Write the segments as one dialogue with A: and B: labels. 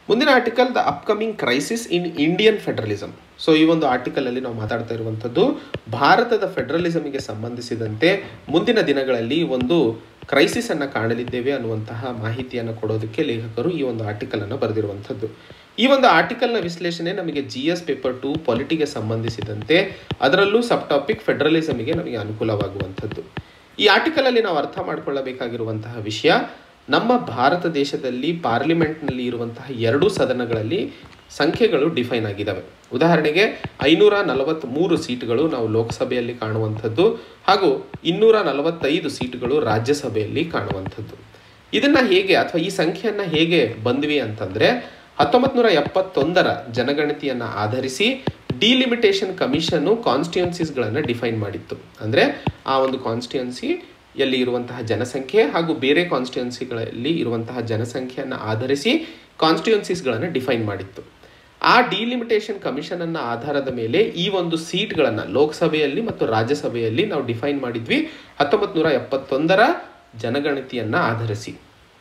A: ಮುಂದಿನ article the upcoming crisis in Indian federalism so ಈ ಒಂದು ಆರ್ಟಿಕಲಲ್ಲಿ ನಾವು ಮಾತಾಡ್ತಾ ಇರುವಂಥದ್ದು ಭಾರತದ ಫೆಡರಲಿಸಮಿಗೆ ಸಂಬಂಧಿಸಿದಂತೆ ಮುಂದಿನ ದಿನಗಳಲ್ಲಿ ಒಂದು ಕ್ರೈಸಿಸ್ ಅನ್ನು ಕಾಣಲಿದ್ದೇವೆ ಅನ್ನುವಂತಹ ಮಾಹಿತಿಯನ್ನು ಕೊಡೋದಕ್ಕೆ ಲೇಖಕರು ಈ ಒಂದು ಆರ್ಟಿಕಲನ್ನು ಬರೆದಿರುವಂಥದ್ದು ಈ ಒಂದು ಆರ್ಟಿಕಲ್ನ ವಿಶ್ಲೇಷಣೆ ನಮಗೆ ಜಿ ಎಸ್ ಪೇಪರ್ ಟು ಪೊಲಿಟಿಗೆ ಸಂಬಂಧಿಸಿದಂತೆ ಅದರಲ್ಲೂ ಸಬ್ ಟಾಪಿಕ್ ಫೆಡರಲಿಸಮಿಗೆ ನಮಗೆ ಅನುಕೂಲವಾಗುವಂಥದ್ದು ಈ ಆರ್ಟಿಕಲಲ್ಲಿ ನಾವು ಅರ್ಥ ಮಾಡಿಕೊಳ್ಳಬೇಕಾಗಿರುವಂತಹ ವಿಷಯ ನಮ್ಮ ಭಾರತ ದೇಶದಲ್ಲಿ ಪಾರ್ಲಿಮೆಂಟ್ನಲ್ಲಿ ಇರುವಂತಹ ಎರಡು ಸದನಗಳಲ್ಲಿ ಸಂಖ್ಯೆಗಳು ಡಿಫೈನ್ ಆಗಿದ್ದಾವೆ ಉದಾಹರಣೆಗೆ ಐನೂರ ನಲವತ್ತ್ಮೂರು ಸೀಟ್ಗಳು ನಾವು ಲೋಕಸಭೆಯಲ್ಲಿ ಕಾಣುವಂಥದ್ದು ಹಾಗೂ ಇನ್ನೂರ ನಲವತ್ತೈದು ಸೀಟುಗಳು ರಾಜ್ಯಸಭೆಯಲ್ಲಿ ಕಾಣುವಂಥದ್ದು ಇದನ್ನು ಹೇಗೆ ಅಥವಾ ಈ ಸಂಖ್ಯೆಯನ್ನು ಹೇಗೆ ಬಂದ್ವಿ ಅಂತಂದರೆ ಹತ್ತೊಂಬತ್ತು ನೂರ ಎಪ್ಪತ್ತೊಂದರ ಜನಗಣತಿಯನ್ನು ಆಧರಿಸಿ ಡಿಲಿಮಿಟೇಷನ್ ಕಮಿಷನ್ನು ಕಾನ್ಸ್ಟಿಟ್ಯೂನ್ಸೀಸ್ಗಳನ್ನು ಡಿಫೈನ್ ಮಾಡಿತ್ತು ಅಂದರೆ ಆ ಒಂದು ಕಾನ್ಸ್ಟಿಟ್ಯೂನ್ಸಿ ಯಲ್ಲಿ ಇರುವಂತಹ ಜನಸಂಖ್ಯೆ ಹಾಗೂ ಬೇರೆ ಕಾನ್ಸ್ಟಿಟ್ಯೂನ್ಸಿಗಳಲ್ಲಿ ಇರುವಂತಹ ಜನಸಂಖ್ಯೆಯನ್ನು ಆಧರಿಸಿ ಕಾನ್ಸ್ಟಿಟ್ಯೂನ್ಸೀಸ್ಗಳನ್ನು ಡಿಫೈನ್ ಮಾಡಿತ್ತು ಆ ಡಿಲಿಮಿಟೇಷನ್ ಕಮಿಷನ್ ಅನ್ನ ಆಧಾರದ ಮೇಲೆ ಈ ಒಂದು ಸೀಟ್ಗಳನ್ನು ಲೋಕಸಭೆಯಲ್ಲಿ ಮತ್ತು ರಾಜ್ಯಸಭೆಯಲ್ಲಿ ನಾವು ಡಿಫೈನ್ ಮಾಡಿದ್ವಿ ಹತ್ತೊಂಬತ್ತು ನೂರ ಎಪ್ಪತ್ತೊಂದರ ಜನಗಣತಿಯನ್ನು ಆಧರಿಸಿ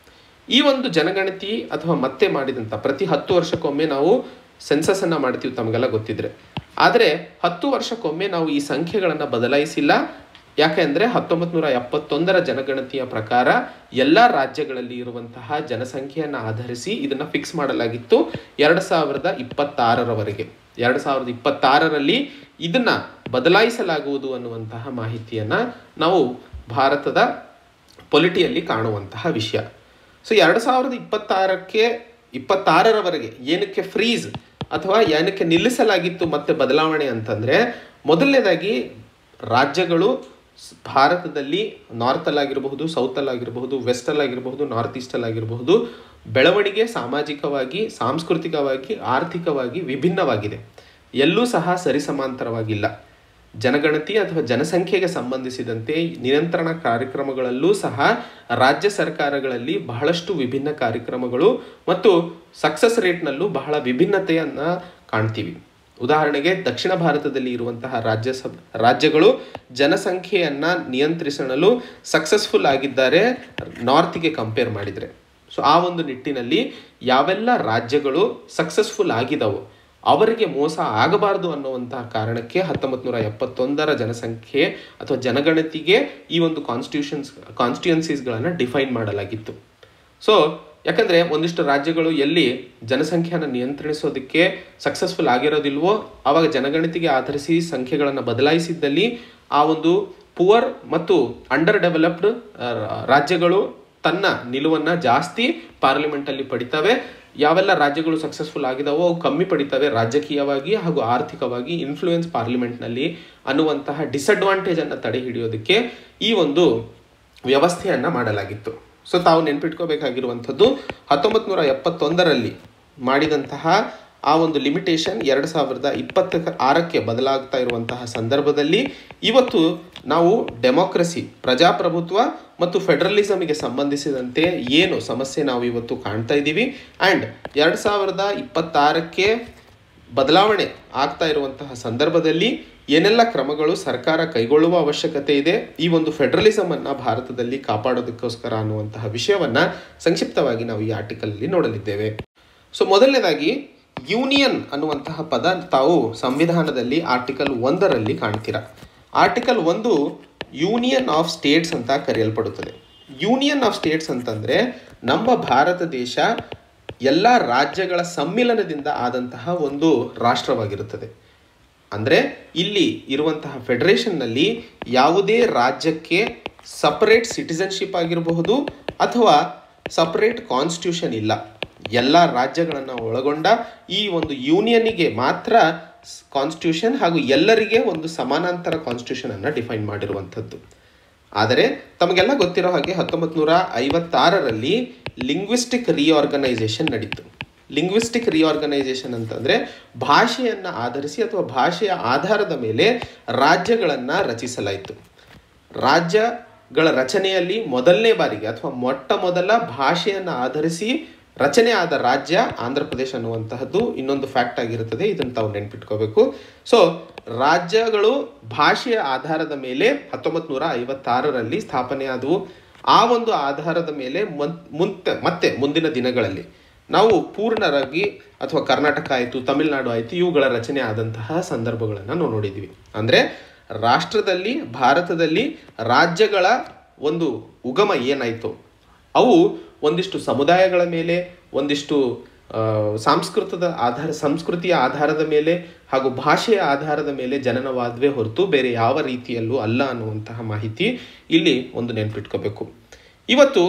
A: ಈ ಒಂದು ಜನಗಣತಿ ಅಥವಾ ಮತ್ತೆ ಮಾಡಿದಂಥ ಪ್ರತಿ ಹತ್ತು ವರ್ಷಕ್ಕೊಮ್ಮೆ ನಾವು ಸೆನ್ಸಸ್ ಅನ್ನ ಮಾಡ್ತೀವಿ ತಮಗೆಲ್ಲ ಗೊತ್ತಿದ್ರೆ ಆದರೆ ಹತ್ತು ವರ್ಷಕ್ಕೊಮ್ಮೆ ನಾವು ಈ ಸಂಖ್ಯೆಗಳನ್ನು ಬದಲಾಯಿಸಿಲ್ಲ ಯಾಕೆಂದರೆ ಹತ್ತೊಂಬತ್ತು ನೂರ ಎಪ್ಪತ್ತೊಂದರ ಜನಗಣತಿಯ ಪ್ರಕಾರ ಎಲ್ಲ ರಾಜ್ಯಗಳಲ್ಲಿ ಇರುವಂತಹ ಜನಸಂಖ್ಯೆಯನ್ನು ಆಧರಿಸಿ ಇದನ್ನು ಫಿಕ್ಸ್ ಮಾಡಲಾಗಿತ್ತು ಎರಡು ಸಾವಿರದ ಇಪ್ಪತ್ತಾರರವರೆಗೆ ಎರಡು ಸಾವಿರದ ಇಪ್ಪತ್ತಾರರಲ್ಲಿ ಇದನ್ನು ಬದಲಾಯಿಸಲಾಗುವುದು ಅನ್ನುವಂತಹ ಮಾಹಿತಿಯನ್ನು ನಾವು ಭಾರತದ ಪೊಲಿಟಿಯಲ್ಲಿ ಕಾಣುವಂತಹ ವಿಷಯ ಸೊ ಎರಡು ಸಾವಿರದ ಇಪ್ಪತ್ತಾರಕ್ಕೆ ಇಪ್ಪತ್ತಾರರವರೆಗೆ ಏನಕ್ಕೆ ಫ್ರೀಸ್ ಅಥವಾ ಏನಕ್ಕೆ ನಿಲ್ಲಿಸಲಾಗಿತ್ತು ಮತ್ತೆ ಬದಲಾವಣೆ ಅಂತಂದರೆ ಮೊದಲನೇದಾಗಿ ರಾಜ್ಯಗಳು ಭಾರತದಲ್ಲಿ ನಾರ್ತಲ್ಲಾಗಿರಬಹುದು ಸೌತಲ್ಲಾಗಿರಬಹುದು ವೆಸ್ಟಲ್ಲಾಗಿರಬಹುದು ನಾರ್ತ್ ಈಸ್ಟಲ್ಲಾಗಿರಬಹುದು ಬೆಳವಣಿಗೆ ಸಾಮಾಜಿಕವಾಗಿ ಸಾಂಸ್ಕೃತಿಕವಾಗಿ ಆರ್ಥಿಕವಾಗಿ ವಿಭಿನ್ನವಾಗಿದೆ ಎಲ್ಲೂ ಸಹ ಸರಿಸಮಾಂತರವಾಗಿಲ್ಲ ಜನಗಣತಿ ಅಥವಾ ಜನಸಂಖ್ಯೆಗೆ ಸಂಬಂಧಿಸಿದಂತೆ ನಿಯಂತ್ರಣ ಕಾರ್ಯಕ್ರಮಗಳಲ್ಲೂ ಸಹ ರಾಜ್ಯ ಸರ್ಕಾರಗಳಲ್ಲಿ ಬಹಳಷ್ಟು ವಿಭಿನ್ನ ಕಾರ್ಯಕ್ರಮಗಳು ಮತ್ತು ಸಕ್ಸಸ್ ರೇಟ್ನಲ್ಲೂ ಬಹಳ ವಿಭಿನ್ನತೆಯನ್ನು ಕಾಣ್ತೀವಿ ಉದಾಹರಣೆಗೆ ದಕ್ಷಿಣ ಭಾರತದಲ್ಲಿ ಇರುವಂತಹ ರಾಜ್ಯ ಸಭ ರಾಜ್ಯಗಳು ಜನಸಂಖ್ಯೆಯನ್ನು ನಿಯಂತ್ರಿಸಲು ಸಕ್ಸಸ್ಫುಲ್ ಆಗಿದ್ದಾರೆ ನಾರ್ತ್ಗೆ ಕಂಪೇರ್ ಮಾಡಿದರೆ ಸೊ ಆ ಒಂದು ನಿಟ್ಟಿನಲ್ಲಿ ಯಾವೆಲ್ಲ ರಾಜ್ಯಗಳು ಸಕ್ಸಸ್ಫುಲ್ ಆಗಿದವು ಅವರಿಗೆ ಮೋಸ ಆಗಬಾರದು ಅನ್ನುವಂತಹ ಕಾರಣಕ್ಕೆ ಹತ್ತೊಂಬತ್ತು ನೂರ ಎಪ್ಪತ್ತೊಂದರ ಜನಸಂಖ್ಯೆ ಅಥವಾ ಜನಗಣತಿಗೆ ಈ ಒಂದು ಕಾನ್ಸ್ಟಿಟ್ಯೂಷನ್ಸ್ ಕಾನ್ಸ್ಟಿಟ್ಯೂನ್ಸೀಸ್ಗಳನ್ನು ಡಿಫೈನ್ ಮಾಡಲಾಗಿತ್ತು ಸೊ ಯಾಕಂದರೆ ಒಂದಿಷ್ಟು ರಾಜ್ಯಗಳು ಎಲ್ಲಿ ಜನಸಂಖ್ಯೆಯನ್ನು ನಿಯಂತ್ರಿಸೋದಕ್ಕೆ ಸಕ್ಸಸ್ಫುಲ್ ಆಗಿರೋದಿಲ್ವೋ ಆವಾಗ ಜನಗಣತಿಗೆ ಆಧರಿಸಿ ಸಂಖ್ಯೆಗಳನ್ನು ಬದಲಾಯಿಸಿದ್ದಲ್ಲಿ ಆ ಒಂದು ಪುವರ್ ಮತ್ತು ಅಂಡರ್ ಡೆವಲಪ್ಡ್ ರಾಜ್ಯಗಳು ತನ್ನ ನಿಲುವನ್ನು ಜಾಸ್ತಿ ಪಾರ್ಲಿಮೆಂಟಲ್ಲಿ ಪಡಿತವೆ ಯಾವೆಲ್ಲ ರಾಜ್ಯಗಳು ಸಕ್ಸಸ್ಫುಲ್ ಆಗಿದಾವೋ ಅವು ಕಮ್ಮಿ ಪಡಿತವೆ ರಾಜಕೀಯವಾಗಿ ಹಾಗೂ ಆರ್ಥಿಕವಾಗಿ ಇನ್ಫ್ಲೂಯೆನ್ಸ್ ಪಾರ್ಲಿಮೆಂಟ್ನಲ್ಲಿ ಅನ್ನುವಂತಹ ಡಿಸಡ್ವಾಂಟೇಜನ್ನು ತಡೆ ಹಿಡಿಯೋದಕ್ಕೆ ಈ ಒಂದು ವ್ಯವಸ್ಥೆಯನ್ನು ಮಾಡಲಾಗಿತ್ತು ಸೊ ತಾವು ನೆನ್ಪಿಟ್ಕೋಬೇಕಾಗಿರುವಂಥದ್ದು ಹತ್ತೊಂಬತ್ತು ನೂರ ಎಪ್ಪತ್ತೊಂದರಲ್ಲಿ ಮಾಡಿದಂತಹ ಆ ಒಂದು ಲಿಮಿಟೇಷನ್ ಎರಡು ಸಾವಿರದ ಇಪ್ಪತ್ತ ಆರಕ್ಕೆ ಬದಲಾಗ್ತಾ ಇರುವಂತಹ ಸಂದರ್ಭದಲ್ಲಿ ಇವತ್ತು ನಾವು ಡೆಮೋಕ್ರಸಿ ಪ್ರಜಾಪ್ರಭುತ್ವ ಮತ್ತು ಫೆಡರಲಿಸಮಿಗೆ ಸಂಬಂಧಿಸಿದಂತೆ ಏನು ಸಮಸ್ಯೆ ನಾವು ಇವತ್ತು ಕಾಣ್ತಾ ಇದ್ದೀವಿ ಆ್ಯಂಡ್ ಎರಡು ಸಾವಿರದ ಇಪ್ಪತ್ತಾರಕ್ಕೆ ಬದಲಾವಣೆ ಆಗ್ತಾ ಇರುವಂತಹ ಸಂದರ್ಭದಲ್ಲಿ ಏನೆಲ್ಲ ಕ್ರಮಗಳು ಸರ್ಕಾರ ಕೈಗೊಳ್ಳುವ ಅವಶ್ಯಕತೆ ಇದೆ ಈ ಒಂದು ಫೆಡರಲಿಸಮನ್ನು ಭಾರತದಲ್ಲಿ ಕಾಪಾಡೋದಕ್ಕೋಸ್ಕರ ಅನ್ನುವಂತಹ ವಿಷಯವನ್ನು ಸಂಕ್ಷಿಪ್ತವಾಗಿ ನಾವು ಈ ಆರ್ಟಿಕಲಲ್ಲಿ ನೋಡಲಿದ್ದೇವೆ ಸೊ ಮೊದಲನೇದಾಗಿ ಯೂನಿಯನ್ ಅನ್ನುವಂತಹ ಪದ ತಾವು ಸಂವಿಧಾನದಲ್ಲಿ ಆರ್ಟಿಕಲ್ ಒಂದರಲ್ಲಿ ಕಾಣ್ತೀರಾ ಆರ್ಟಿಕಲ್ ಒಂದು ಯೂನಿಯನ್ ಆಫ್ ಸ್ಟೇಟ್ಸ್ ಅಂತ ಕರೆಯಲ್ಪಡುತ್ತದೆ ಯೂನಿಯನ್ ಆಫ್ ಸ್ಟೇಟ್ಸ್ ಅಂತಂದರೆ ನಮ್ಮ ಭಾರತ ದೇಶ ಎಲ್ಲ ರಾಜ್ಯಗಳ ಸಮ್ಮಿಲನದಿಂದ ಆದಂತಹ ಒಂದು ರಾಷ್ಟ್ರವಾಗಿರುತ್ತದೆ ಅಂದರೆ ಇಲ್ಲಿ ಇರುವಂತಹ ಫೆಡರೇಷನ್ನಲ್ಲಿ ಯಾವುದೇ ರಾಜ್ಯಕ್ಕೆ ಸಪರೇಟ್ ಸಿಟಿಸನ್ಶಿಪ್ ಆಗಿರಬಹುದು ಅಥವಾ ಸಪರೇಟ್ ಕಾನ್ಸ್ಟಿಟ್ಯೂಷನ್ ಇಲ್ಲ ಎಲ್ಲ ರಾಜ್ಯಗಳನ್ನು ಒಳಗೊಂಡ ಈ ಒಂದು ಯೂನಿಯನ್ನಿಗೆ ಮಾತ್ರ ಕಾನ್ಸ್ಟಿಟ್ಯೂಷನ್ ಹಾಗೂ ಎಲ್ಲರಿಗೆ ಒಂದು ಸಮಾನಾಂತರ ಕಾನ್ಸ್ಟಿಟ್ಯೂಷನನ್ನು ಡಿಫೈನ್ ಮಾಡಿರುವಂಥದ್ದು ಆದರೆ ತಮಗೆಲ್ಲ ಗೊತ್ತಿರೋ ಹಾಗೆ ಹತ್ತೊಂಬತ್ತು ನೂರ ಐವತ್ತಾರರಲ್ಲಿ ಲಿಂಗ್ವಿಸ್ಟಿಕ್ ರಿಆರ್ಗನೈಸೇಷನ್ ನಡೀತು ಲಿಂಗ್ವಿಸ್ಟಿಕ್ ರಿಆರ್ಗನೈಸೇಷನ್ ಅಂತಂದರೆ ಭಾಷೆಯನ್ನು ಆಧರಿಸಿ ಅಥವಾ ಭಾಷೆಯ ಆಧಾರದ ಮೇಲೆ ರಾಜ್ಯಗಳನ್ನು ರಚಿಸಲಾಯಿತು ರಾಜ್ಯಗಳ ರಚನೆಯಲ್ಲಿ ಮೊದಲನೇ ಬಾರಿಗೆ ಅಥವಾ ಮೊಟ್ಟ ಮೊದಲ ಭಾಷೆಯನ್ನು ಆಧರಿಸಿ ರಚನೆ ಆದ ರಾಜ್ಯ ಆಂಧ್ರ ಪ್ರದೇಶ ಅನ್ನುವಂತಹದ್ದು ಇನ್ನೊಂದು ಫ್ಯಾಕ್ಟ್ ಆಗಿರುತ್ತದೆ ಇದನ್ನು ತಾವು ನೆನ್ಪಿಟ್ಕೋಬೇಕು ಸೊ ರಾಜ್ಯಗಳು ಭಾಷೆಯ ಆಧಾರದ ಮೇಲೆ ಹತ್ತೊಂಬತ್ತು ನೂರ ಐವತ್ತಾರರಲ್ಲಿ ಸ್ಥಾಪನೆ ಆದವು ಆ ಒಂದು ಆಧಾರದ ಮೇಲೆ ಮುಂತೆ ಮತ್ತೆ ಮುಂದಿನ ದಿನಗಳಲ್ಲಿ ನಾವು ಪೂರ್ಣರಾಗಿ ಅಥವಾ ಕರ್ನಾಟಕ ಆಯಿತು ತಮಿಳುನಾಡು ಆಯಿತು ಇವುಗಳ ರಚನೆ ಆದಂತಹ ಸಂದರ್ಭಗಳನ್ನು ನಾವು ನೋಡಿದ್ವಿ ಅಂದರೆ ರಾಷ್ಟ್ರದಲ್ಲಿ ಭಾರತದಲ್ಲಿ ರಾಜ್ಯಗಳ ಒಂದು ಉಗಮ ಏನಾಯಿತು ಅವು ಒಂದಿಷ್ಟು ಸಮುದಾಯಗಳ ಮೇಲೆ ಒಂದಿಷ್ಟು ಆ, ಸಾಂಸ್ಕೃತದ ಆಧಾರ ಸಂಸ್ಕೃತಿಯ ಆಧಾರದ ಮೇಲೆ ಹಾಗೂ ಭಾಷೆಯ ಆಧಾರದ ಮೇಲೆ ಜನನವಾದವೇ ಹೊರತು ಬೇರೆ ಯಾವ ರೀತಿಯಲ್ಲೂ ಅಲ್ಲ ಅನ್ನುವಂತಹ ಮಾಹಿತಿ ಇಲ್ಲಿ ಒಂದು ನೆನಪಿಟ್ಕೋಬೇಕು ಇವತ್ತು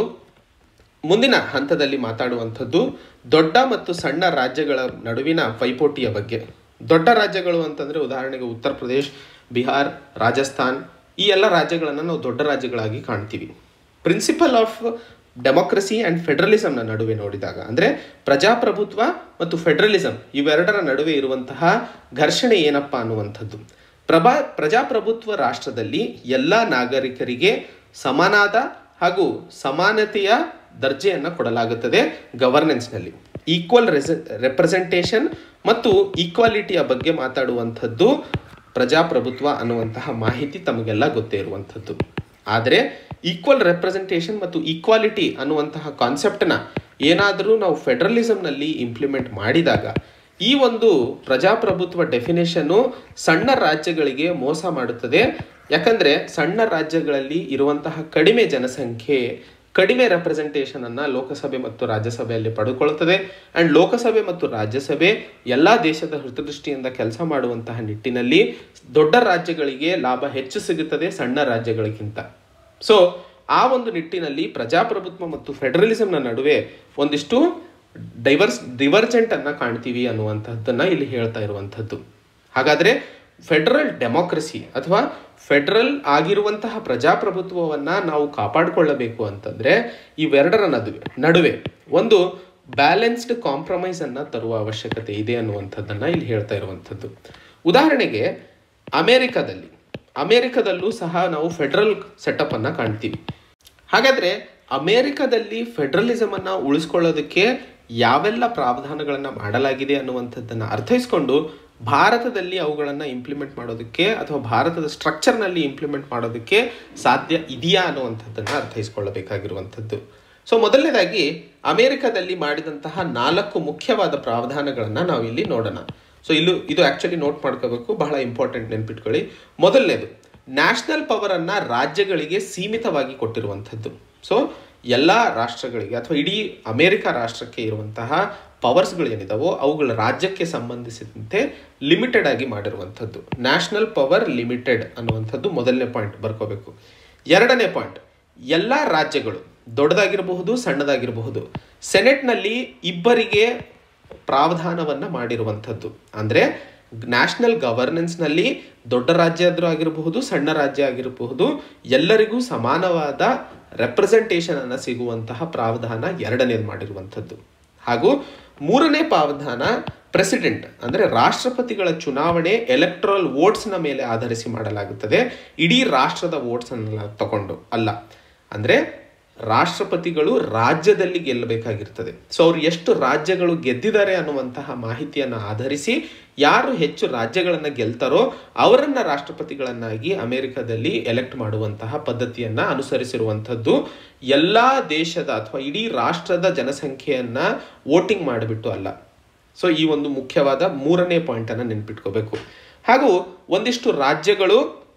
A: ಮುಂದಿನ ಹಂತದಲ್ಲಿ ಮಾತಾಡುವಂಥದ್ದು ದೊಡ್ಡ ಮತ್ತು ಸಣ್ಣ ರಾಜ್ಯಗಳ ನಡುವಿನ ಪೈಪೋಟಿಯ ಬಗ್ಗೆ ದೊಡ್ಡ ರಾಜ್ಯಗಳು ಅಂತಂದರೆ ಉದಾಹರಣೆಗೆ ಉತ್ತರ ಪ್ರದೇಶ್ ಬಿಹಾರ್ ರಾಜಸ್ಥಾನ್ ಈ ಎಲ್ಲ ರಾಜ್ಯಗಳನ್ನು ನಾವು ದೊಡ್ಡ ರಾಜ್ಯಗಳಾಗಿ ಕಾಣ್ತೀವಿ ಪ್ರಿನ್ಸಿಪಲ್ ಆಫ್ ಡೆಮೋಕ್ರಸಿ ಆ್ಯಂಡ್ ಫೆಡರಲಿಸಮ್ನ ನಡುವೆ ನೋಡಿದಾಗ ಅಂದರೆ ಪ್ರಜಾಪ್ರಭುತ್ವ ಮತ್ತು ಫೆಡರಲಿಸಮ್ ಇವೆರಡರ ನಡುವೆ ಇರುವಂತಹ ಘರ್ಷಣೆ ಏನಪ್ಪ ಅನ್ನುವಂಥದ್ದು ಪ್ರಭಾ ಪ್ರಜಾಪ್ರಭುತ್ವ ರಾಷ್ಟ್ರದಲ್ಲಿ ಎಲ್ಲ ನಾಗರಿಕರಿಗೆ ಸಮಾನಾದ ಹಾಗೂ ಸಮಾನತೆಯ ದರ್ಜೆಯನ್ನು ಕೊಡಲಾಗುತ್ತದೆ ಗವರ್ನೆನ್ಸ್ನಲ್ಲಿ ಈಕ್ವಲ್ ರೆಸ ರೆಪ್ರೆಸೆಂಟೇಷನ್ ಮತ್ತು ಈಕ್ವಾಲಿಟಿಯ ಬಗ್ಗೆ ಮಾತಾಡುವಂಥದ್ದು ಪ್ರಜಾಪ್ರಭುತ್ವ ಅನ್ನುವಂತಹ ಮಾಹಿತಿ ತಮಗೆಲ್ಲ ಗೊತ್ತೇ ಇರುವಂಥದ್ದು ಆದರೆ ಈಕ್ವಲ್ ರೆಪ್ರೆಸೆಂಟೇಷನ್ ಮತ್ತು ಈಕ್ವಾಲಿಟಿ ಅನ್ನುವಂತಹ ಕಾನ್ಸೆಪ್ಟನ್ನ ಏನಾದರೂ ನಾವು ಫೆಡರಲಿಸಮ್ನಲ್ಲಿ ಇಂಪ್ಲಿಮೆಂಟ್ ಮಾಡಿದಾಗ ಈ ಒಂದು ಪ್ರಜಾಪ್ರಭುತ್ವ ಡೆಫಿನೇಷನ್ನು ಸಣ್ಣ ರಾಜ್ಯಗಳಿಗೆ ಮೋಸ ಮಾಡುತ್ತದೆ ಯಾಕಂದರೆ ಸಣ್ಣ ರಾಜ್ಯಗಳಲ್ಲಿ ಇರುವಂತಹ ಕಡಿಮೆ ಜನಸಂಖ್ಯೆ ಕಡಿಮೆ ರೆಪ್ರೆಸೆಂಟೇಷನ್ ಅನ್ನ ಲೋಕಸಭೆ ಮತ್ತು ರಾಜ್ಯಸಭೆಯಲ್ಲಿ ಪಡೆದುಕೊಳ್ಳುತ್ತದೆ ಅಂಡ್ ಲೋಕಸಭೆ ಮತ್ತು ರಾಜ್ಯಸಭೆ ಎಲ್ಲ ದೇಶದ ಹಿತದೃಷ್ಟಿಯಿಂದ ಕೆಲಸ ಮಾಡುವಂತಹ ನಿಟ್ಟಿನಲ್ಲಿ ದೊಡ್ಡ ರಾಜ್ಯಗಳಿಗೆ ಲಾಭ ಹೆಚ್ಚು ಸಿಗುತ್ತದೆ ಸಣ್ಣ ರಾಜ್ಯಗಳಿಗಿಂತ ಸೊ ಆ ಒಂದು ನಿಟ್ಟಿನಲ್ಲಿ ಪ್ರಜಾಪ್ರಭುತ್ವ ಮತ್ತು ಫೆಡರಲಿಸಮ್ನ ನಡುವೆ ಒಂದಿಷ್ಟು ಡೈವರ್ಸ್ ಡಿವರ್ಜೆಂಟ್ ಅನ್ನ ಕಾಣ್ತೀವಿ ಅನ್ನುವಂಥದ್ದನ್ನ ಇಲ್ಲಿ ಹೇಳ್ತಾ ಇರುವಂಥದ್ದು ಹಾಗಾದ್ರೆ ಫೆಡರಲ್ ಡೆಮೋಕ್ರಸಿ ಅಥವಾ ಫೆಡರಲ್ ಆಗಿರುವಂತಹ ಪ್ರಜಾಪ್ರಭುತ್ವವನ್ನ ನಾವು ಕಾಪಾಡಿಕೊಳ್ಳಬೇಕು ಅಂತಂದ್ರೆ ಇವೆರಡರ ನಡುವೆ ನಡುವೆ ಒಂದು ಬ್ಯಾಲೆನ್ಸ್ಡ್ ಕಾಂಪ್ರಮೈಸ್ ಅನ್ನ ತರುವ ಅವಶ್ಯಕತೆ ಇದೆ ಅನ್ನುವಂಥದ್ದನ್ನ ಇಲ್ಲಿ ಹೇಳ್ತಾ ಇರುವಂಥದ್ದು ಉದಾಹರಣೆಗೆ ಅಮೆರಿಕದಲ್ಲಿ ಅಮೆರಿಕದಲ್ಲೂ ಸಹ ನಾವು ಫೆಡರಲ್ ಸೆಟಪ್ ಅನ್ನ ಕಾಣ್ತೀವಿ ಹಾಗಾದ್ರೆ ಅಮೆರಿಕದಲ್ಲಿ ಫೆಡರಲಿಸಮ್ ಅನ್ನ ಉಳಿಸ್ಕೊಳ್ಳೋದಕ್ಕೆ ಯಾವೆಲ್ಲ ಪ್ರಾವಧಾನಗಳನ್ನ ಮಾಡಲಾಗಿದೆ ಅನ್ನುವಂಥದ್ದನ್ನ ಅರ್ಥೈಸ್ಕೊಂಡು ಭಾರತದಲ್ಲಿ ಅವುಗಳನ್ನು ಇಂಪ್ಲಿಮೆಂಟ್ ಮಾಡೋದಕ್ಕೆ ಅಥವಾ ಭಾರತದ ಸ್ಟ್ರಕ್ಚರ್ನಲ್ಲಿ ಇಂಪ್ಲಿಮೆಂಟ್ ಮಾಡೋದಕ್ಕೆ ಸಾಧ್ಯ ಇದೆಯಾ ಅನ್ನುವಂಥದ್ದನ್ನು ಅರ್ಥೈಸ್ಕೊಳ್ಳಬೇಕಾಗಿರುವಂಥದ್ದು ಸೊ ಮೊದಲನೇದಾಗಿ ಅಮೆರಿಕದಲ್ಲಿ ಮಾಡಿದಂತಹ ನಾಲ್ಕು ಮುಖ್ಯವಾದ ಪ್ರಾವಧಾನಗಳನ್ನು ನಾವು ಇಲ್ಲಿ ನೋಡೋಣ ಸೊ ಇಲ್ಲೂ ಇದು ಆ್ಯಕ್ಚುಲಿ ನೋಟ್ ಮಾಡ್ಕೋಬೇಕು ಬಹಳ ಇಂಪಾರ್ಟೆಂಟ್ ನೆನ್ಪಿಟ್ಕೊಳ್ಳಿ ಮೊದಲನೇದು ನ್ಯಾಷನಲ್ ಪವರನ್ನು ರಾಜ್ಯಗಳಿಗೆ ಸೀಮಿತವಾಗಿ ಕೊಟ್ಟಿರುವಂಥದ್ದು ಸೊ ಎಲ್ಲ ರಾಷ್ಟ್ರಗಳಿಗೆ ಅಥವಾ ಇಡೀ ಅಮೆರಿಕ ರಾಷ್ಟ್ರಕ್ಕೆ ಇರುವಂತಹ ಪವರ್ಸ್ಗಳು ಏನಿದಾವೋ ಅವುಗಳ ರಾಜ್ಯಕ್ಕೆ ಸಂಬಂಧಿಸಿದಂತೆ ಲಿಮಿಟೆಡ್ ಆಗಿ ಮಾಡಿರುವಂಥದ್ದು ನ್ಯಾಷನಲ್ ಪವರ್ ಲಿಮಿಟೆಡ್ ಅನ್ನುವಂಥದ್ದು ಮೊದಲನೇ ಪಾಯಿಂಟ್ ಬರ್ಕೋಬೇಕು ಎರಡನೇ ಪಾಯಿಂಟ್ ಎಲ್ಲ ರಾಜ್ಯಗಳು ದೊಡ್ಡದಾಗಿರಬಹುದು ಸಣ್ಣದಾಗಿರಬಹುದು ಸೆನೆಟ್ನಲ್ಲಿ ಇಬ್ಬರಿಗೆ ಪ್ರಾವಧಾನವನ್ನು ಮಾಡಿರುವಂಥದ್ದು ಅಂದರೆ ನ್ಯಾಷನಲ್ ಗವರ್ನೆನ್ಸ್ನಲ್ಲಿ ದೊಡ್ಡ ರಾಜ್ಯ ಆದರೂ ಆಗಿರಬಹುದು ಸಣ್ಣ ರಾಜ್ಯ ಆಗಿರಬಹುದು ಎಲ್ಲರಿಗೂ ಸಮಾನವಾದ ರೆಪ್ರೆಸೆಂಟೇಷನ್ ಅನ್ನು ಸಿಗುವಂತಹ ಪ್ರಾವಧಾನ ಎರಡನೇದು ಮಾಡಿರುವಂಥದ್ದು ಹಾಗೂ ಮೂರನೇ ಪ್ರಾವಧಾನ ಪ್ರೆಸಿಡೆಂಟ್ ಅಂದರೆ ರಾಷ್ಟ್ರಪತಿಗಳ ಚುನಾವಣೆ ಎಲೆಕ್ಟ್ರಲ್ ವೋಟ್ಸ್ನ ಮೇಲೆ ಆಧರಿಸಿ ಮಾಡಲಾಗುತ್ತದೆ ಇಡೀ ರಾಷ್ಟ್ರದ ವೋಟ್ಸ್ ಅನ್ನ ತಗೊಂಡು ಅಲ್ಲ ಅಂದರೆ ರಾಷ್ಟ್ರಪತಿಗಳು ರಾಜ್ಯದಲ್ಲಿ ಗೆಲ್ಲಬೇಕಾಗಿರ್ತದೆ ಸೊ ಅವ್ರು ಎಷ್ಟು ರಾಜ್ಯಗಳು ಗೆದ್ದಿದ್ದಾರೆ ಅನ್ನುವಂತಹ ಮಾಹಿತಿಯನ್ನು ಆಧರಿಸಿ ಯಾರು ಹೆಚ್ಚು ರಾಜ್ಯಗಳನ್ನು ಗೆಲ್ತಾರೋ ಅವರನ್ನ ರಾಷ್ಟ್ರಪತಿಗಳನ್ನಾಗಿ ಅಮೆರಿಕದಲ್ಲಿ ಎಲೆಕ್ಟ್ ಮಾಡುವಂತಹ ಪದ್ಧತಿಯನ್ನ ಅನುಸರಿಸಿರುವಂಥದ್ದು ಎಲ್ಲ ದೇಶದ ಅಥವಾ ಇಡೀ ರಾಷ್ಟ್ರದ ಜನಸಂಖ್ಯೆಯನ್ನ ವೋಟಿಂಗ್ ಮಾಡಿಬಿಟ್ಟು ಅಲ್ಲ ಸೊ ಈ ಒಂದು ಮುಖ್ಯವಾದ ಮೂರನೇ ಪಾಯಿಂಟನ್ನು ನೆನ್ಪಿಟ್ಕೋಬೇಕು ಹಾಗೂ ಒಂದಿಷ್ಟು ರಾಜ್ಯಗಳು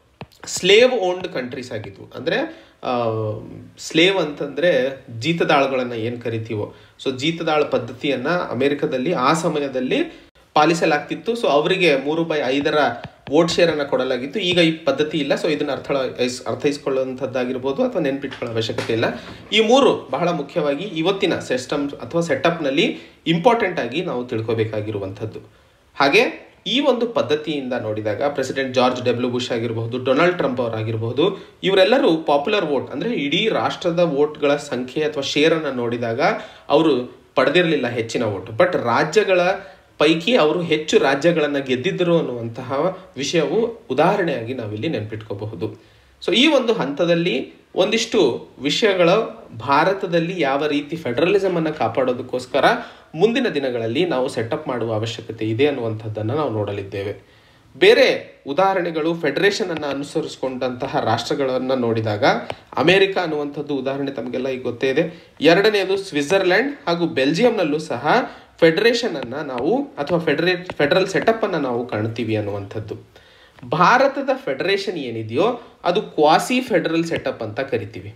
A: ಸ್ಲೇವ್ ಓನ್ಡ್ ಕಂಟ್ರೀಸ್ ಆಗಿದ್ವು ಅಂದರೆ ಸ್ಲೇವ್ ಅಂತಂದರೆ ಜೀತದಾಳುಗಳನ್ನು ಏನು ಕರಿತೀವೋ ಸೊ ಜೀತದಾಳ ಪದ್ಧತಿಯನ್ನು ಅಮೆರಿಕದಲ್ಲಿ ಆ ಸಮಯದಲ್ಲಿ ಪಾಲಿಸಲಾಗ್ತಿತ್ತು ಸೊ ಅವರಿಗೆ ಮೂರು ಬೈ ಐದರ ವೋಟ್ ಶೇರನ್ನು ಕೊಡಲಾಗಿತ್ತು ಈಗ ಈ ಪದ್ಧತಿ ಇಲ್ಲ ಸೊ ಇದನ್ನು ಅರ್ಥ ಅರ್ಥೈಸ್ಕೊಳ್ಳುವಂಥದ್ದಾಗಿರ್ಬೋದು ಅಥವಾ ನೆನ್ಪಿಟ್ಕೊಳ್ಳೋ ಅವಶ್ಯಕತೆ ಇಲ್ಲ ಈ ಮೂರು ಬಹಳ ಮುಖ್ಯವಾಗಿ ಇವತ್ತಿನ ಸಿಸ್ಟಮ್ ಅಥವಾ ಸೆಟಪ್ನಲ್ಲಿ ಇಂಪಾರ್ಟೆಂಟ್ ಆಗಿ ನಾವು ತಿಳ್ಕೊಬೇಕಾಗಿರುವಂಥದ್ದು ಹಾಗೆ ಈ ಒಂದು ಪದ್ಧತಿಯಿಂದ ನೋಡಿದಾಗ ಪ್ರೆಸಿಡೆಂಟ್ ಜಾರ್ಜ್ ಡಬ್ಲ್ಯೂ ಬುಷ್ ಆಗಿರಬಹುದು ಡೊನಾಲ್ಡ್ ಟ್ರಂಪ್ ಅವರಾಗಿರಬಹುದು ಇವರೆಲ್ಲರೂ ಪಾಪ್ಯುಲರ್ ವೋಟ್ ಅಂದರೆ ಇಡೀ ರಾಷ್ಟ್ರದ ವೋಟ್ಗಳ ಸಂಖ್ಯೆ ಅಥವಾ ಶೇರನ್ನು ನೋಡಿದಾಗ ಅವರು ಪಡೆದಿರಲಿಲ್ಲ ಹೆಚ್ಚಿನ ವೋಟ್ ಬಟ್ ರಾಜ್ಯಗಳ ಪೈಕಿ ಅವರು ಹೆಚ್ಚು ರಾಜ್ಯಗಳನ್ನು ಗೆದ್ದಿದ್ದರು ಅನ್ನುವಂತಹ ವಿಷಯವು ಉದಾಹರಣೆಯಾಗಿ ನಾವಿಲ್ಲಿ ನೆನ್ಪಿಟ್ಕೋಬಹುದು ಸೊ ಈ ಒಂದು ಹಂತದಲ್ಲಿ ಒಂದಿಷ್ಟು ವಿಷಯಗಳು ಭಾರತದಲ್ಲಿ ಯಾವ ರೀತಿ ಫೆಡರಲಿಸಮ್ ಅನ್ನು ಕಾಪಾಡೋದಕ್ಕೋಸ್ಕರ ಮುಂದಿನ ದಿನಗಳಲ್ಲಿ ನಾವು ಸೆಟಪ್ ಮಾಡುವ ಅವಶ್ಯಕತೆ ಇದೆ ಅನ್ನುವಂಥದ್ದನ್ನು ನಾವು ನೋಡಲಿದ್ದೇವೆ ಬೇರೆ ಉದಾಹರಣೆಗಳು ಫೆಡರೇಷನ್ ಅನ್ನು ಅನುಸರಿಸಿಕೊಂಡಂತಹ ರಾಷ್ಟ್ರಗಳನ್ನು ನೋಡಿದಾಗ ಅಮೆರಿಕ ಅನ್ನುವಂಥದ್ದು ಉದಾಹರಣೆ ತಮಗೆಲ್ಲ ಈಗ ಗೊತ್ತೇ ಇದೆ ಎರಡನೆಯದು ಸ್ವಿಟ್ಜರ್ಲ್ಯಾಂಡ್ ಹಾಗೂ ಬೆಲ್ಜಿಯಂನಲ್ಲೂ ಸಹ ಫೆಡರೇಷನ್ ಅನ್ನ ನಾವು ಅಥವಾ ಫೆಡರೇಟ್ ಫೆಡರಲ್ ಸೆಟಪ್ ಅನ್ನ ನಾವು ಕಾಣ್ತೀವಿ ಅನ್ನುವಂಥದ್ದು ಭಾರತದ ಫೆಡರೇಷನ್ ಏನಿದೆಯೋ ಅದು ಕ್ವಾಸಿ ಫೆಡರಲ್ ಸೆಟಪ್ ಅಂತ ಕರಿತೀವಿ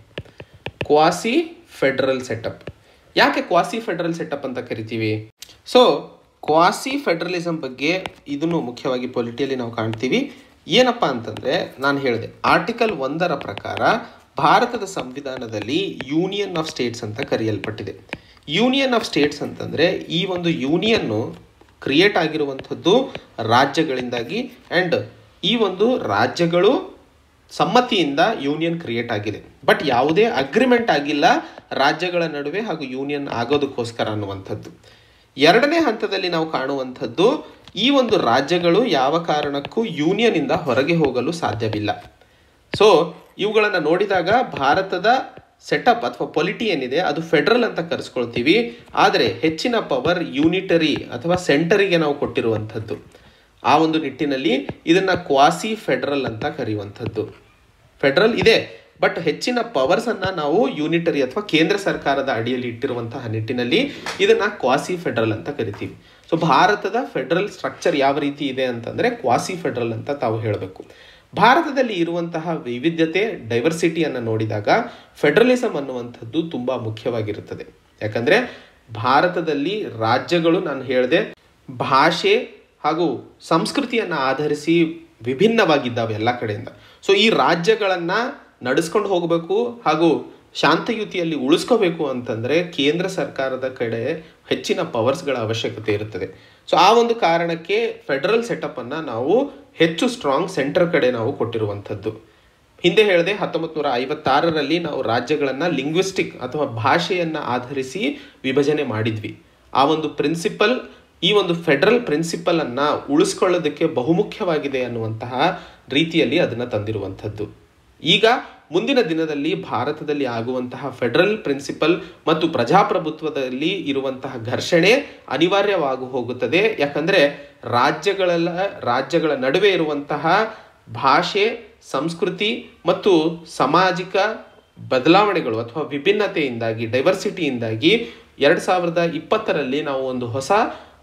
A: ಕ್ವಾಸಿ ಫೆಡರಲ್ ಸೆಟಪ್ ಯಾಕೆ ಕ್ವಾಸಿ ಫೆಡರಲ್ ಸೆಟಪ್ ಅಂತ ಕರಿತೀವಿ ಸೊ ಕ್ವಾಸಿ ಫೆಡರಲಿಸಮ್ ಬಗ್ಗೆ ಇದನ್ನು ಮುಖ್ಯವಾಗಿ ಪೊಲಿಟಿಯಲ್ಲಿ ನಾವು ಕಾಣ್ತೀವಿ ಏನಪ್ಪ ಅಂತಂದರೆ ನಾನು ಹೇಳಿದೆ ಆರ್ಟಿಕಲ್ ಒಂದರ ಪ್ರಕಾರ ಭಾರತದ ಸಂವಿಧಾನದಲ್ಲಿ ಯೂನಿಯನ್ ಆಫ್ ಸ್ಟೇಟ್ಸ್ ಅಂತ ಕರೆಯಲ್ಪಟ್ಟಿದೆ ಯೂನಿಯನ್ ಆಫ್ ಸ್ಟೇಟ್ಸ್ ಅಂತಂದರೆ ಈ ಒಂದು ಯೂನಿಯನ್ನು ಕ್ರಿಯೇಟ್ ಆಗಿರುವಂಥದ್ದು ರಾಜ್ಯಗಳಿಂದಾಗಿ ಆ್ಯಂಡ್ ಈ ಒಂದು ರಾಜ್ಯಗಳು ಸಮ್ಮತಿಯಿಂದ ಯೂನಿಯನ್ ಕ್ರಿಯೇಟ್ ಆಗಿದೆ ಬಟ್ ಯಾವುದೇ ಅಗ್ರಿಮೆಂಟ್ ಆಗಿಲ್ಲ ರಾಜ್ಯಗಳ ನಡುವೆ ಹಾಗೂ ಯೂನಿಯನ್ ಆಗೋದಕ್ಕೋಸ್ಕರ ಅನ್ನುವಂಥದ್ದು ಎರಡನೇ ಹಂತದಲ್ಲಿ ನಾವು ಕಾಣುವಂಥದ್ದು ಈ ಒಂದು ರಾಜ್ಯಗಳು ಯಾವ ಕಾರಣಕ್ಕೂ ಯೂನಿಯನ್ನಿಂದ ಹೊರಗೆ ಹೋಗಲು ಸಾಧ್ಯವಿಲ್ಲ ಸೊ ಇವುಗಳನ್ನು ನೋಡಿದಾಗ ಭಾರತದ ಸೆಟಪ್ ಅಥವಾ ಪೊಲಿಟಿ ಏನಿದೆ ಅದು ಫೆಡರಲ್ ಅಂತ ಕರೆಸ್ಕೊಳ್ತೀವಿ ಆದರೆ ಹೆಚ್ಚಿನ ಪವರ್ ಯೂನಿಟರಿ ಅಥವಾ ಸೆಂಟರಿಗೆ ನಾವು ಕೊಟ್ಟಿರುವಂಥದ್ದು ಆ ಒಂದು ನಿಟ್ಟಿನಲ್ಲಿ ಇದನ್ನ ಕ್ವಾಸಿ ಫೆಡರಲ್ ಅಂತ ಕರೆಯುವಂಥದ್ದು ಫೆಡರಲ್ ಇದೆ ಬಟ್ ಹೆಚ್ಚಿನ ಪವರ್ಸ್ ಅನ್ನ ನಾವು ಯೂನಿಟರಿ ಅಥವಾ ಕೇಂದ್ರ ಸರ್ಕಾರದ ಅಡಿಯಲ್ಲಿ ಇಟ್ಟಿರುವಂತಹ ನಿಟ್ಟಿನಲ್ಲಿ ಇದನ್ನ ಕ್ವಾಸಿ ಫೆಡರಲ್ ಅಂತ ಕರಿತೀವಿ ಸೊ ಭಾರತದ ಫೆಡರಲ್ ಸ್ಟ್ರಕ್ಚರ್ ಯಾವ ರೀತಿ ಇದೆ ಅಂತಂದ್ರೆ ಕ್ವಾಸಿ ಫೆಡರಲ್ ಅಂತ ತಾವು ಹೇಳಬೇಕು ಭಾರತದಲ್ಲಿ ಇರುವಂತಹ ವೈವಿಧ್ಯತೆ ಡೈವರ್ಸಿಟಿಯನ್ನು ನೋಡಿದಾಗ ಫೆಡರಲಿಸಮ್ ಅನ್ನುವಂಥದ್ದು ತುಂಬಾ ಮುಖ್ಯವಾಗಿರುತ್ತದೆ ಯಾಕಂದ್ರೆ ಭಾರತದಲ್ಲಿ ರಾಜ್ಯಗಳು ನಾನು ಹೇಳಿದೆ ಭಾಷೆ ಹಾಗೂ ಸಂಸ್ಕೃತಿಯನ್ನು ಆಧರಿಸಿ ವಿಭಿನ್ನವಾಗಿದ್ದಾವೆ ಎಲ್ಲ ಕಡೆಯಿಂದ ಸೊ ಈ ರಾಜ್ಯಗಳನ್ನು ನಡೆಸ್ಕೊಂಡು ಹೋಗಬೇಕು ಹಾಗೂ ಶಾಂತಯುತಿಯಲ್ಲಿ ಉಳಿಸ್ಕೋಬೇಕು ಅಂತಂದರೆ ಕೇಂದ್ರ ಸರ್ಕಾರದ ಕಡೆ ಹೆಚ್ಚಿನ ಪವರ್ಸ್ಗಳ ಅವಶ್ಯಕತೆ ಇರುತ್ತದೆ ಸೊ ಆ ಒಂದು ಕಾರಣಕ್ಕೆ ಫೆಡರಲ್ ಸೆಟಪ್ಪನ್ನು ನಾವು ಹೆಚ್ಚು ಸ್ಟ್ರಾಂಗ್ ಸೆಂಟರ್ ಕಡೆ ನಾವು ಕೊಟ್ಟಿರುವಂಥದ್ದು ಹಿಂದೆ ಹೇಳಿದೆ ಹತ್ತೊಂಬತ್ತು ನೂರ ಐವತ್ತಾರರಲ್ಲಿ ನಾವು ರಾಜ್ಯಗಳನ್ನು ಲಿಂಗ್ವಿಸ್ಟಿಕ್ ಅಥವಾ ಭಾಷೆಯನ್ನು ಆಧರಿಸಿ ವಿಭಜನೆ ಮಾಡಿದ್ವಿ ಆ ಒಂದು ಪ್ರಿನ್ಸಿಪಲ್ ಈ ಒಂದು ಫೆಡರಲ್ ಪ್ರಿನ್ಸಿಪಲ್ ಅನ್ನ ಉಳಿಸ್ಕೊಳ್ಳೋದಕ್ಕೆ ಬಹುಮುಖ್ಯವಾಗಿದೆ ಅನ್ನುವಂತಹ ರೀತಿಯಲ್ಲಿ ಅದನ್ನು ತಂದಿರುವಂಥದ್ದು ಈಗ ಮುಂದಿನ ದಿನದಲ್ಲಿ ಭಾರತದಲ್ಲಿ ಆಗುವಂತಹ ಫೆಡರಲ್ ಪ್ರಿನ್ಸಿಪಲ್ ಮತ್ತು ಪ್ರಜಾಪ್ರಭುತ್ವದಲ್ಲಿ ಇರುವಂತಹ ಘರ್ಷಣೆ ಅನಿವಾರ್ಯವಾಗಿ ಹೋಗುತ್ತದೆ ಯಾಕಂದ್ರೆ ರಾಜ್ಯಗಳೆಲ್ಲ ರಾಜ್ಯಗಳ ನಡುವೆ ಇರುವಂತಹ ಭಾಷೆ ಸಂಸ್ಕೃತಿ ಮತ್ತು ಸಾಮಾಜಿಕ ಬದಲಾವಣೆಗಳು ಅಥವಾ ವಿಭಿನ್ನತೆಯಿಂದಾಗಿ ಡೈವರ್ಸಿಟಿಯಿಂದಾಗಿ ಎರಡು ಸಾವಿರದ ಇಪ್ಪತ್ತರಲ್ಲಿ ನಾವು ಒಂದು ಹೊಸ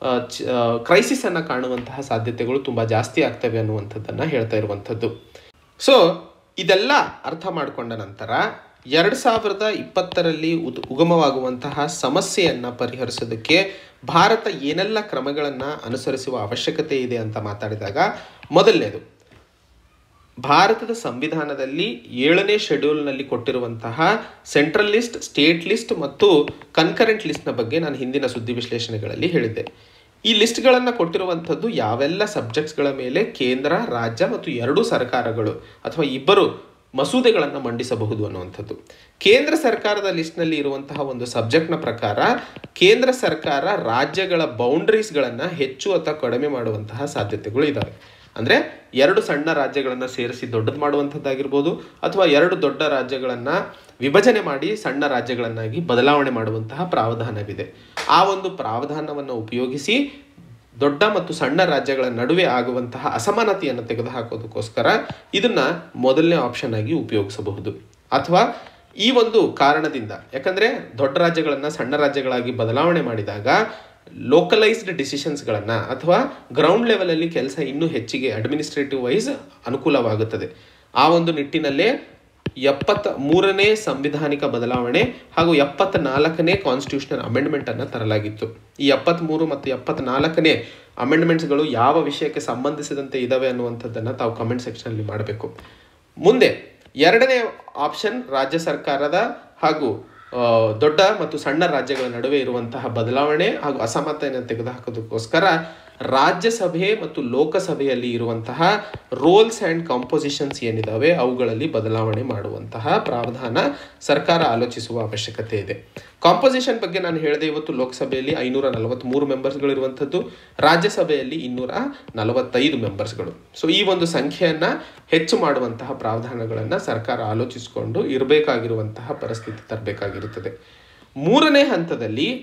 A: ಕ್ರೈಸಿಸ್ ಅನ್ನು ಕಾಣುವಂತಹ ಸಾಧ್ಯತೆಗಳು ತುಂಬ ಜಾಸ್ತಿ ಆಗ್ತವೆ ಅನ್ನುವಂಥದ್ದನ್ನು ಹೇಳ್ತಾ ಇರುವಂಥದ್ದು ಸೊ ಇದೆಲ್ಲ ಅರ್ಥ ಮಾಡಿಕೊಂಡ ನಂತರ ಎರಡು ಸಾವಿರದ ಇಪ್ಪತ್ತರಲ್ಲಿ ಉದ್ ಉಗಮವಾಗುವಂತಹ ಸಮಸ್ಯೆಯನ್ನು ಪರಿಹರಿಸೋದಕ್ಕೆ ಭಾರತ ಏನೆಲ್ಲ ಕ್ರಮಗಳನ್ನು ಅನುಸರಿಸುವ ಅವಶ್ಯಕತೆ ಇದೆ ಅಂತ ಮಾತಾಡಿದಾಗ ಮೊದಲನೇದು ಭಾರತದ ಸಂವಿಧಾನದಲ್ಲಿ ಏಳನೇ ಶೆಡ್ಯೂಲ್ನಲ್ಲಿ ಕೊಟ್ಟಿರುವಂತಹ ಸೆಂಟ್ರಲ್ ಲಿಸ್ಟ್ ಸ್ಟೇಟ್ ಲಿಸ್ಟ್ ಮತ್ತು ಕನ್ಕರೆಂಟ್ ಲಿಸ್ಟ್ನ ಬಗ್ಗೆ ನಾನು ಹಿಂದಿನ ಸುದ್ದಿ ವಿಶ್ಲೇಷಣೆಗಳಲ್ಲಿ ಹೇಳಿದ್ದೆ ಈ ಲಿಸ್ಟ್ಗಳನ್ನು ಕೊಟ್ಟಿರುವಂಥದ್ದು ಯಾವೆಲ್ಲ ಸಬ್ಜೆಕ್ಟ್ಸ್ಗಳ ಮೇಲೆ ಕೇಂದ್ರ ರಾಜ್ಯ ಮತ್ತು ಎರಡೂ ಸರ್ಕಾರಗಳು ಅಥವಾ ಇಬ್ಬರು ಮಸೂದೆಗಳನ್ನು ಮಂಡಿಸಬಹುದು ಅನ್ನುವಂಥದ್ದು ಕೇಂದ್ರ ಸರ್ಕಾರದ ಲಿಸ್ಟ್ನಲ್ಲಿ ಇರುವಂತಹ ಒಂದು ಸಬ್ಜೆಕ್ಟ್ನ ಪ್ರಕಾರ ಕೇಂದ್ರ ಸರ್ಕಾರ ರಾಜ್ಯಗಳ ಬೌಂಡ್ರೀಸ್ಗಳನ್ನು ಹೆಚ್ಚು ಅಥವಾ ಕಡಿಮೆ ಮಾಡುವಂತಹ ಸಾಧ್ಯತೆಗಳು ಇದ್ದಾವೆ ಅಂದರೆ ಎರಡು ಸಣ್ಣ ರಾಜ್ಯಗಳನ್ನು ಸೇರಿಸಿ ದೊಡ್ಡದು ಮಾಡುವಂಥದ್ದಾಗಿರ್ಬೋದು ಅಥವಾ ಎರಡು ದೊಡ್ಡ ರಾಜ್ಯಗಳನ್ನು ವಿಭಜನೆ ಮಾಡಿ ಸಣ್ಣ ರಾಜ್ಯಗಳನ್ನಾಗಿ ಬದಲಾವಣೆ ಮಾಡುವಂತಹ ಪ್ರಾವಧಾನವಿದೆ ಆ ಒಂದು ಪ್ರಾವಧಾನವನ್ನು ಉಪಯೋಗಿಸಿ ದೊಡ್ಡ ಮತ್ತು ಸಣ್ಣ ರಾಜ್ಯಗಳ ನಡುವೆ ಆಗುವಂತಹ ಅಸಮಾನತೆಯನ್ನು ತೆಗೆದುಹಾಕೋದಕ್ಕೋಸ್ಕರ ಇದನ್ನ ಮೊದಲನೇ ಆಪ್ಷನ್ ಆಗಿ ಉಪಯೋಗಿಸಬಹುದು ಅಥವಾ ಈ ಒಂದು ಕಾರಣದಿಂದ ಯಾಕಂದ್ರೆ ದೊಡ್ಡ ರಾಜ್ಯಗಳನ್ನು ಸಣ್ಣ ರಾಜ್ಯಗಳಾಗಿ ಬದಲಾವಣೆ ಮಾಡಿದಾಗ ಲೋಕಲೈಸ್ಡ್ ಡಿಸಿಷನ್ಸ್ಗಳನ್ನು ಅಥವಾ ಗ್ರೌಂಡ್ ಲೆವೆಲಲ್ಲಿ ಕೆಲಸ ಇನ್ನೂ ಹೆಚ್ಚಿಗೆ ಅಡ್ಮಿನಿಸ್ಟ್ರೇಟಿವ್ ವೈಸ್ ಅನುಕೂಲವಾಗುತ್ತದೆ ಆ ಒಂದು ನಿಟ್ಟಿನಲ್ಲೇ ಎಪ್ಪತ್ತ ಮೂರನೇ ಸಂವಿಧಾನಿಕ ಬದಲಾವಣೆ ಹಾಗೂ ಎಪ್ಪತ್ತ ನಾಲ್ಕನೇ ಕಾನ್ಸ್ಟಿಟ್ಯೂಷನಲ್ ಅಮೆಂಡ್ಮೆಂಟ್ ಅನ್ನು ತರಲಾಗಿತ್ತು ಈ ಎಪ್ಪತ್ತ್ಮೂರು ಮತ್ತು ಎಪ್ಪತ್ನಾಲ್ಕನೇ ಅಮೆಂಡ್ಮೆಂಟ್ಸ್ಗಳು ಯಾವ ವಿಷಯಕ್ಕೆ ಸಂಬಂಧಿಸಿದಂತೆ ಇದಾವೆ ಅನ್ನುವಂಥದ್ದನ್ನು ತಾವು ಕಮೆಂಟ್ ಸೆಕ್ಷನಲ್ಲಿ ಮಾಡಬೇಕು ಮುಂದೆ ಎರಡನೇ ಆಪ್ಷನ್ ರಾಜ್ಯ ಸರ್ಕಾರದ ಹಾಗೂ ದೊಡ್ಡ ಮತ್ತು ಸಣ್ಣ ರಾಜ್ಯಗಳ ನಡುವೆ ಇರುವಂತಹ ಬದಲಾವಣೆ ಹಾಗೂ ಅಸಮತೆಯನ್ನು ತೆಗೆದುಹಾಕೋದಕ್ಕೋಸ್ಕರ ರಾಜ್ಯಸಭೆ ಮತ್ತು ಲೋಕಸಭೆಯಲ್ಲಿ ಇರುವಂತಹ ರೋಲ್ಸ್ ಆ್ಯಂಡ್ ಕಾಂಪೋಸಿಷನ್ಸ್ ಏನಿದಾವೆ ಅವುಗಳಲ್ಲಿ ಬದಲಾವಣೆ ಮಾಡುವಂತಹ ಪ್ರಾವಧಾನ ಸರ್ಕಾರ ಆಲೋಚಿಸುವ ಅವಶ್ಯಕತೆ ಇದೆ ಕಾಂಪೋಸಿಷನ್ ಬಗ್ಗೆ ನಾನು ಹೇಳಿದೆ ಇವತ್ತು ಲೋಕಸಭೆಯಲ್ಲಿ ಐನೂರ ನಲವತ್ತ್ಮೂರು ಮೆಂಬರ್ಸ್ಗಳು ಇರುವಂಥದ್ದು ರಾಜ್ಯಸಭೆಯಲ್ಲಿ ಇನ್ನೂರ ನಲವತ್ತೈದು ಮೆಂಬರ್ಸ್ಗಳು ಸೊ ಈ ಒಂದು ಸಂಖ್ಯೆಯನ್ನು ಹೆಚ್ಚು ಮಾಡುವಂತಹ ಪ್ರಾವಧಾನಗಳನ್ನು ಸರ್ಕಾರ ಆಲೋಚಿಸಿಕೊಂಡು ಇರಬೇಕಾಗಿರುವಂತಹ ಪರಿಸ್ಥಿತಿ ತರಬೇಕಾಗಿರುತ್ತದೆ ಮೂರನೇ ಹಂತದಲ್ಲಿ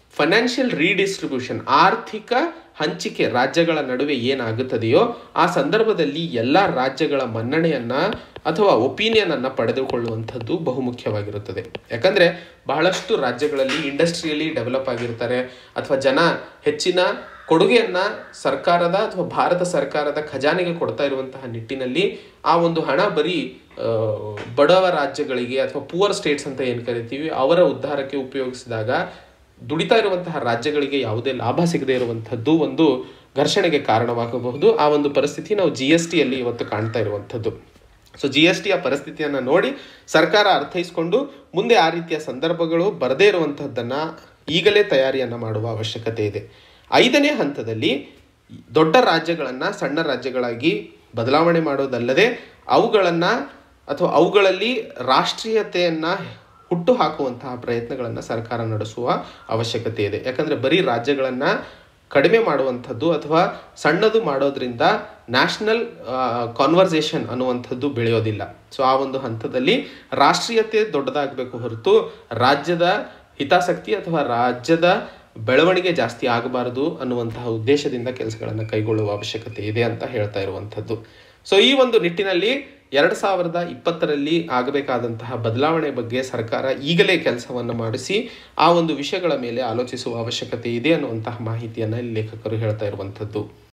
A: ಫೈನಾನ್ಷಿಯಲ್ ರೀಡಿಸ್ಟ್ರಿಬ್ಯೂಷನ್ ಆರ್ಥಿಕ ಹಂಚಿಕೆ ರಾಜ್ಯಗಳ ನಡುವೆ ಏನಾಗುತ್ತದೆಯೋ ಆ ಸಂದರ್ಭದಲ್ಲಿ ಎಲ್ಲ ರಾಜ್ಯಗಳ ಮನ್ನಣೆಯನ್ನ ಅಥವಾ ಒಪಿನಿಯನ್ ಅನ್ನ ಪಡೆದುಕೊಳ್ಳುವಂಥದ್ದು ಬಹುಮುಖ್ಯವಾಗಿರುತ್ತದೆ ಯಾಕಂದ್ರೆ ಬಹಳಷ್ಟು ರಾಜ್ಯಗಳಲ್ಲಿ ಇಂಡಸ್ಟ್ರಿಯಲಿ ಡೆವಲಪ್ ಆಗಿರ್ತಾರೆ ಅಥವಾ ಜನ ಹೆಚ್ಚಿನ ಕೊಡುಗೆಯನ್ನ ಸರ್ಕಾರದ ಅಥವಾ ಭಾರತ ಸರ್ಕಾರದ ಖಜಾನೆಗೆ ಕೊಡ್ತಾ ಇರುವಂತಹ ನಿಟ್ಟಿನಲ್ಲಿ ಆ ಒಂದು ಹಣ ಬರೀ ಆ, ಬಡವ ರಾಜ್ಯಗಳಿಗೆ ಅಥವಾ ಪುವರ್ ಸ್ಟೇಟ್ಸ್ ಅಂತ ಏನು ಕರಿತೀವಿ ಅವರ ಉದ್ಧಾರಕ್ಕೆ ಉಪಯೋಗಿಸಿದಾಗ ದುಡಿತಾ ಇರುವಂತಹ ರಾಜ್ಯಗಳಿಗೆ ಯಾವುದೇ ಲಾಭ ಸಿಗದೇ ಇರುವಂಥದ್ದು ಒಂದು ಘರ್ಷಣೆಗೆ ಕಾರಣವಾಗಬಹುದು ಆ ಒಂದು ಪರಿಸ್ಥಿತಿ ನಾವು ಜಿ ಎಸ್ ಟಿಯಲ್ಲಿ ಇವತ್ತು ಕಾಣ್ತಾ ಇರುವಂಥದ್ದು ಸೊ ಜಿ ಎಸ್ ಟಿಯ ಪರಿಸ್ಥಿತಿಯನ್ನು ನೋಡಿ ಸರ್ಕಾರ ಅರ್ಥೈಸಿಕೊಂಡು ಮುಂದೆ ಆ ರೀತಿಯ ಸಂದರ್ಭಗಳು ಬರದೇ ಇರುವಂತಹದ್ದನ್ನ ಈಗಲೇ ತಯಾರಿಯನ್ನು ಮಾಡುವ ಅವಶ್ಯಕತೆ ಇದೆ ಐದನೇ ಹಂತದಲ್ಲಿ ದೊಡ್ಡ ರಾಜ್ಯಗಳನ್ನು ಸಣ್ಣ ರಾಜ್ಯಗಳಾಗಿ ಬದಲಾವಣೆ ಮಾಡೋದಲ್ಲದೆ ಅವುಗಳನ್ನು ಅಥವಾ ಅವುಗಳಲ್ಲಿ ರಾಷ್ಟ್ರೀಯತೆಯನ್ನು ಹುಟ್ಟು ಹಾಕುವಂತಹ ಪ್ರಯತ್ನಗಳನ್ನು ಸರ್ಕಾರ ನಡೆಸುವ ಅವಶ್ಯಕತೆ ಇದೆ ಯಾಕಂದರೆ ಬರೀ ರಾಜ್ಯಗಳನ್ನು ಕಡಿಮೆ ಮಾಡುವಂಥದ್ದು ಅಥವಾ ಸಣ್ಣದು ಮಾಡೋದ್ರಿಂದ ನ್ಯಾಷನಲ್ ಕಾನ್ವರ್ಸೇಷನ್ ಅನ್ನುವಂಥದ್ದು ಬೆಳೆಯೋದಿಲ್ಲ ಸೊ ಆ ಒಂದು ಹಂತದಲ್ಲಿ ರಾಷ್ಟ್ರೀಯತೆ ದೊಡ್ಡದಾಗಬೇಕು ಹೊರತು ರಾಜ್ಯದ ಹಿತಾಸಕ್ತಿ ಅಥವಾ ರಾಜ್ಯದ ಬೆಳವಣಿಗೆ ಜಾಸ್ತಿ ಆಗಬಾರದು ಅನ್ನುವಂತಹ ಉದ್ದೇಶದಿಂದ ಕೆಲಸಗಳನ್ನು ಕೈಗೊಳ್ಳುವ ಅವಶ್ಯಕತೆ ಇದೆ ಅಂತ ಹೇಳ್ತಾ ಇರುವಂಥದ್ದು ಸೊ ಈ ಒಂದು ನಿಟ್ಟಿನಲ್ಲಿ ಎರಡು ಸಾವಿರದ ಇಪ್ಪತ್ತರಲ್ಲಿ ಆಗಬೇಕಾದಂತಹ ಬದಲಾವಣೆ ಬಗ್ಗೆ ಸರ್ಕಾರ ಈಗಲೇ ಕೆಲಸವನ್ನು ಮಾಡಿಸಿ ಆ ಒಂದು ವಿಷಯಗಳ ಮೇಲೆ ಆಲೋಚಿಸುವ ಅವಶ್ಯಕತೆ ಇದೆ ಅನ್ನುವಂತಹ ಮಾಹಿತಿಯನ್ನು ಇಲ್ಲಿ ಲೇಖಕರು ಹೇಳ್ತಾ ಇರುವಂಥದ್ದು